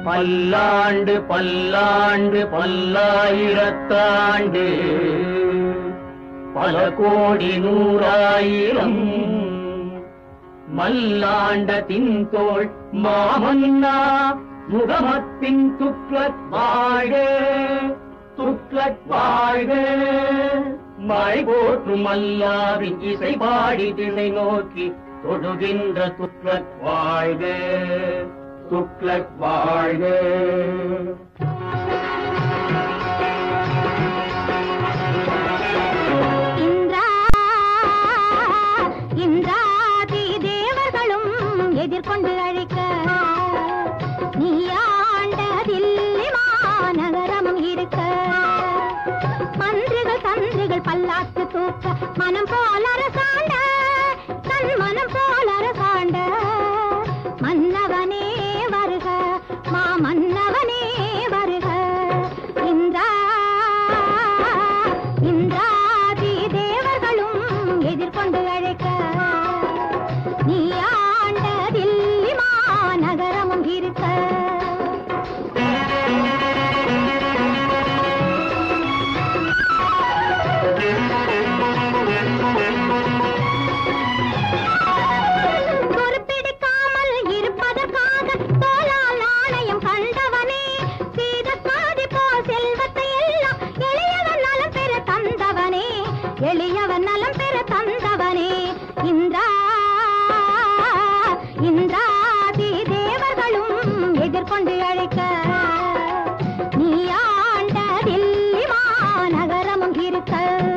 பல்லாண்டு பல்லாண்டு பல்லாயிரத்தாண்டு பல கோடி நூறாயிரம் மல்லாண்ட தின்தோள் மாமன்னா முகமத்தின் துக்ளத் வாழ்க துக்ளத் வாழ்க மழை போற்றும் அல்லாவின் இசை பாடி திசை நோக்கி தொழுகின்ற துக்ளத் வாழ்க துக்ளத் வாழ்க இந்திரா இந்திராதி தேவர்களும் எதிர்கொண்டு அழைக்க நீ ஆண்ட தில்லி மாநகரமும் இருக்க மன்றிகள் தந்திரிகள் பல்லாக்கு தூக்க மனம் போல அரசாண்ட தன் மனம் போல அரசாண்ட மன்னவனே வருக மா மன்னவனே வருக இந்திரா இந்திராதி தேவர்களும் எதிர்கொண்டு அழைக்க நீ ஆண்ட தில்லி மாநகரமும் இருக்க பொறுப்பெடுக்காமல் இருப்பதற்காக தோலால் நாணயம் கண்டவனே சீத சாதி போல் செல்வத்தை எல்லாம் எளியவன் நலம் பெற தந்தவனே எளியவன் நலம் பெற தந்தவனே இந்திரா இந்திராதி தேவர்களும் எதிர்கொண்டு அழைக்க நீ ஆண்ட தில்லி மாநகரமும் இருக்க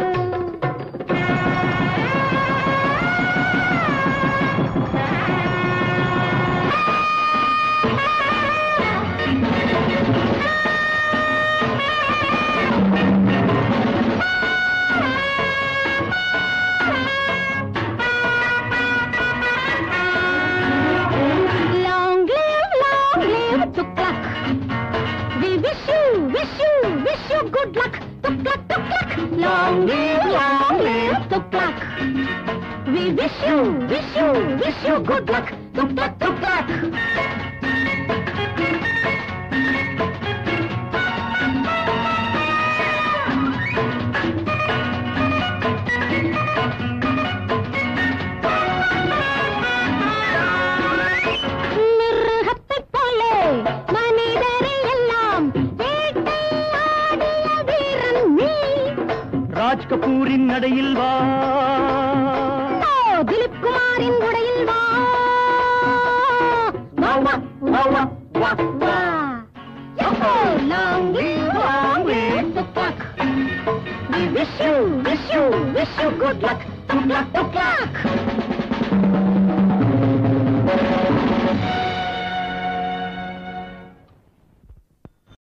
Long live, long live Tuklak. We wish you, wish you, wish you good luck. Tuklak, Tuklak. Long live, long live Tuklak. We wish you, wish you, wish you good luck. Tuklak, Tuklak. மிருகத்தைப் போலே மனிதரை எல்லாம் வேட்டையாடிய வீரன் நீ ராஜ் கபூரின் நடையில் வா ஓ திலீப் குமாரின் உடையில் வா வா வா வா வா வா வா யோஹோ long live long live Tughlaq We wish you, wish you, wish you good luck. Tuklak, tuklak.